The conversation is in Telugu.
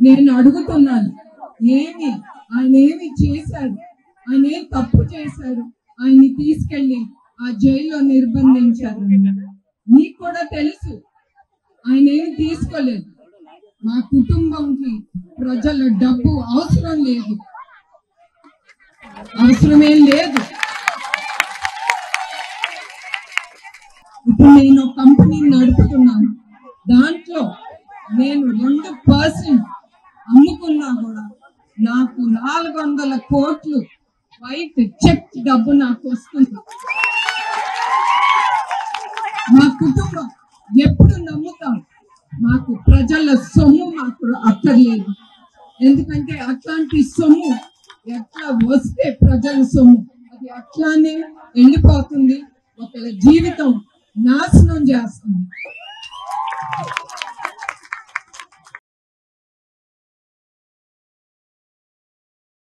నేను అడుగుతున్నాను ఏమి ఆయన ఏమి చేశాడు ఆయన ఏం తప్పు చేశాడు ఆయన్ని తీసుకెళ్లి ఆ జైల్లో నిర్బంధించారు మీకు కూడా తెలుసు ఆయన ఏమి తీసుకోలేదు మా కుటుంబంకి ప్రజల డబ్బు అవసరం లేదు అవసరమేం లేదు ఇప్పుడు నేను ఒక కంపెనీని నడుపుతున్నాను దాంట్లో నేను రెండు పర్సెంట్ అమ్ముకున్నా కూడా నాకు నాలుగు వందల కోట్లు వైట్ చెక్ డబ్బు నాకు వస్తుంది మా కుటుంబం ఎప్పుడు నమ్ముతాం మాకు ప్రజల సొమ్ము మాకు అక్కర్లేదు ఎందుకంటే అట్లాంటి సొమ్ము ఎట్లా వస్తే ప్రజల సొమ్ము అది అట్లానే వెళ్ళిపోతుంది ఒకళ్ళ జీవితం నాశనం చేస్తుంది